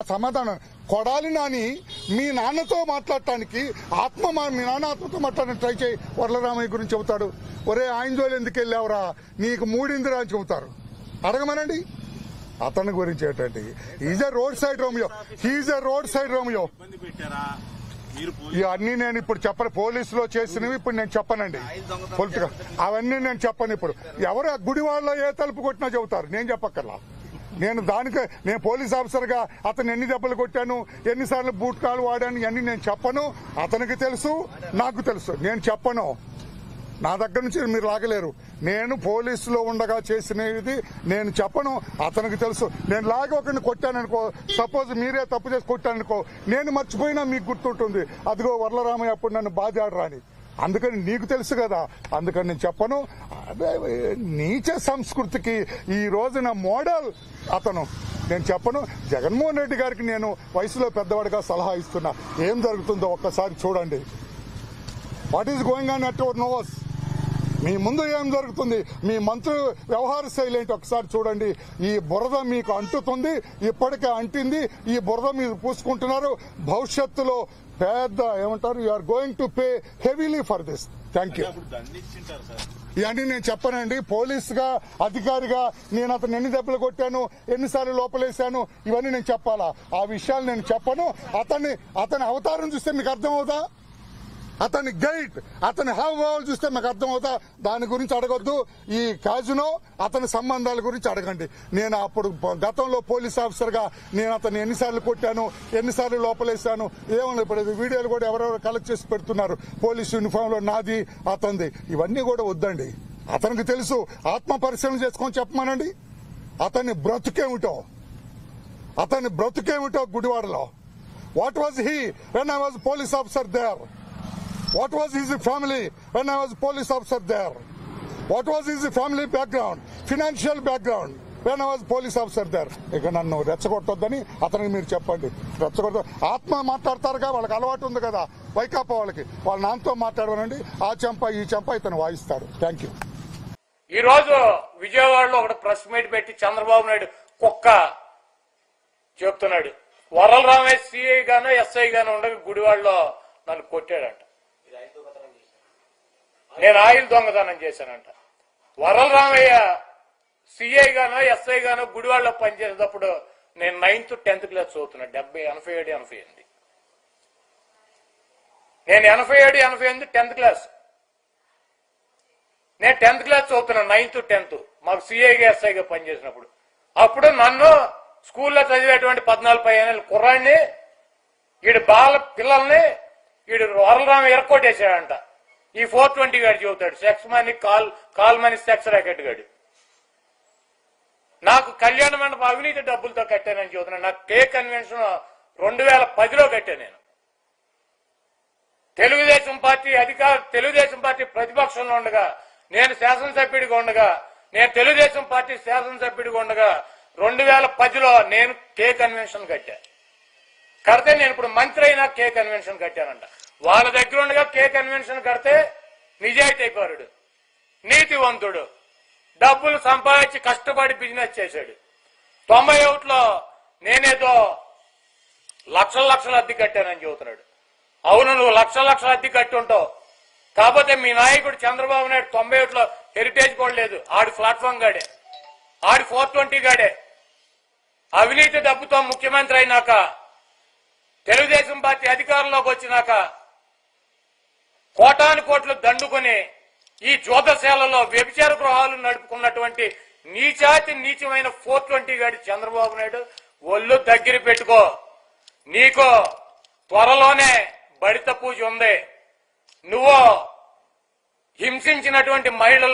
సమాధానం కొడాలి నాని మీ నాన్నతో మాట్లాడటానికి ఆత్మ మా- మీ నాన్న ఆత్మతో మాట్లాడడానికి ట్రై చేయి వరలరామయ్య గురించి చెబుతాడు ఒరే ఆయన జోలు ఎందుకు వెళ్ళావురా నీకు మూడిందిరా అని చెబుతారు అడగమనండి అతని గురించి ఏంటంటే is a roadside romeo he's a roadside romeo ఇబ్బంది పెట్టారా మీరు పోయి ఇవన్నీ నేను ఇప్పుడు చెప్పను పోలీసులో చేసినవి ఇప్పుడు నేను చెప్పనండి పొలిటికల్ అవన్నీ నేను చెప్పను ఇప్పుడు ఎవరు ఆ గుడి వాళ్ళలో ఏ తలుపు కొట్టినా చెబుతారు నేను చెప్పక్కర్లా నేను దానికి నేను పోలీస్ ఆఫీసర్ గా అతను ఎన్ని దెబ్బలు కొట్టాను ఎన్నిసార్లు బూట్ కాలు వాడాను ఇవన్నీ నేను చెప్పను అతనికి తెలుసు నాకు తెలుసు నేను చెప్పను నా దగ్గర నుంచి మీరు లాగలేరు నేను పోలీసులో ఉండగా చేసినది నేను చెప్పను అతనికి తెలుసు నేను లాగి ఒకరిని కొట్టాననుకో సపోజ్ మీరే తప్పు చేసి కొట్టాననుకో నేను మర్చిపోయినా మీకు గుర్తుంటుంది అదిగో వరలరామయ్య అప్పుడు నన్ను బాధాడరా అని అందుకని నీకు తెలుసు కదా అందుకని నేను చెప్పను అదే నీచ సంస్కృతికి ఈ రోజున మోడల్ అతను నేను చెప్పను జగన్మోహన్ రెడ్డి గారికి నేను వయసులో పెద్దవాడిగా సలహా ఇస్తున్నా ఏం జరుగుతుందో ఒక్కసారి చూడండి what is going on at your నోవస్ మీ ముందు ఏం జరుగుతుంది మీ మంత్రి వ్యవహార శైలి ఏంటి ఒకసారి చూడండి ఈ బురద మీకు అంటుతుంది ఇప్పటికే అంటింది ఈ బురద మీరు పూసుకుంటున్నారు భవిష్యత్తులో పెద్ద ఏమంటారు you are going to pay heavily for this thank you అప్పుడు దండించింటారు సార్ ఇవన్నీ నేను చెప్పనండి పోలీసుగా అధికారిగా నేను అతను ఎన్ని దెబ్బలు కొట్టాను ఎన్నిసార్లు లోపలేశాను ఇవన్నీ నేను చెప్పాలా ఆ విషయాలు నేను చెప్పను అతన్ని అతని అవతారం చూస్తే మీకు అర్థమవుతా అతని గైడ్ అతని హావభావాలు చూస్తే మీకు అర్థమవుతా దాని గురించి అడగొద్దు ఈ కాజునో అతని సంబంధాల గురించి అడగండి నేను అప్పుడు గతంలో పోలీస్ ఆఫీసర్ గా నేను అతన్ని ఎన్నిసార్లు కొట్టాను ఎన్నిసార్లు లోపలేశాను ఏమన్నా ఇప్పుడు ఇది వీడియోలు కూడా ఎవరెవరు కలెక్ట్ చేసి పెడుతున్నారు పోలీస్ యూనిఫామ్ లో నాది అతనిది ఇవన్నీ కూడా వద్దండి అతనికి తెలుసు ఆత్మ పరిశీలన చేసుకొని చెప్పమానండి అతని బ్రతుకేమిటో అతని బ్రతుకేమిటో గుడివాడలో what was he when I was police officer there What was his family when I was police officer there? What was his family background, financial background when I was police officer there? ఇక నన్ను రెచ్చగొట్టొద్దని అతనికి మీరు చెప్పండి రెచ్చగొట్ట ఆత్మ మాట్లాడతారుగా వాళ్ళకి అలవాటు ఉంది కదా వైకాపా వాళ్ళకి వాళ్ళ నాన్నతో మాట్లాడమనండి ఆ చెంప ఈ చెంప ఇతను వాయిస్తాడు థ్యాంక్ యూ ఈ రోజు విజయవాడలో ఒకటి ప్రెస్ మీట్ పెట్టి చంద్రబాబు నాయుడు కుక్క చెప్తున్నాడు వరల రామేష్ సిఐ గాను ఎస్ఐ గాను ఉండగా గుడివాడలో నన్ను కొట్టాడంట నేను ఆయిల్ దొంగతనం చేశానంట వరల రామయ్య సిఐ గాను ఎస్ఐ గాను గుడివాడలో పనిచేసేటప్పుడు నేను నైన్త్ టెన్త్ క్లాస్ చదువుతున్నా డెబ్బై ఎనభై ఏడు ఎనభై ఎనిమిది నేను ఎనభై ఏడు ఎనభై ఎనిమిది టెన్త్ క్లాస్ నేను టెన్త్ క్లాస్ చదువుతున్నా నైన్త్ టెన్త్ మాకు సిఐగా ఎస్ఐగా పనిచేసినప్పుడు అప్పుడు నన్ను స్కూల్లో చదివేటువంటి పద్నాలుగు పదిహేను కుర్రాడిని వీడి బాల పిల్లల్ని వీడు వరలరామ ఎరక్కొట్టేశాడంట ఈ ఫోర్ ట్వంటీ గాడు చెబుతాడు sex money call call money sex racket గాడు నాకు కళ్యాణ మండపం అవినీతి డబ్బులతో కట్టానని చెబుతున్నాను నాకు కే కన్వెన్షన్ రెండు వేల పదిలో కట్టాను నేను తెలుగుదేశం పార్టీ అధికార తెలుగుదేశం పార్టీ ప్రతిపక్షంలో ఉండగా నేను శాసనసభ్యుడిగా ఉండగా నేను తెలుగుదేశం పార్టీ శాసనసభ్యుడిగా ఉండగా రెండు వేల పదిలో నేను కే కన్వెన్షన్ కట్టా కడితే నేను ఇప్పుడు మంత్రి అయినా కే కన్వెన్షన్ కట్టానంట వాళ్ళ దగ్గర ఉండగా కే కన్వెన్షన్ కడితే నిజాయితీ పరుడు నీతివంతుడు డబ్బులు సంపాదించి కష్టపడి బిజినెస్ చేశాడు తొంభై ఒకటిలో నేనేదో లక్షల లక్షల అద్దె కట్టానని చెబుతున్నాడు అవును నువ్వు లక్షల లక్షల అద్దె కట్టి ఉంటావు కాకపోతే మీ నాయకుడు చంద్రబాబు నాయుడు తొంభై ఒకటిలో హెరిటేజ్ కూడా లేదు ఆడి ప్లాట్ఫామ్ గాడే ఆడి ఫోర్ ట్వంటీ గాడే అవినీతి డబ్బుతో ముఖ్యమంత్రి అయినాక తెలుగుదేశం పార్టీ అధికారంలోకి వచ్చినాక కోటాను కోట్లు దండుకొని ఈ జ్యోతశాలలో వ్యభిచార గృహాలు నడుపుకున్నటువంటి నీచాతి నీచమైన ఫోర్ ట్వంటీ గాడి చంద్రబాబు నాయుడు ఒళ్ళు దగ్గర పెట్టుకో నీకు త్వరలోనే బడిత పూజ ఉంది నువ్వు హింసించినటువంటి మహిళలు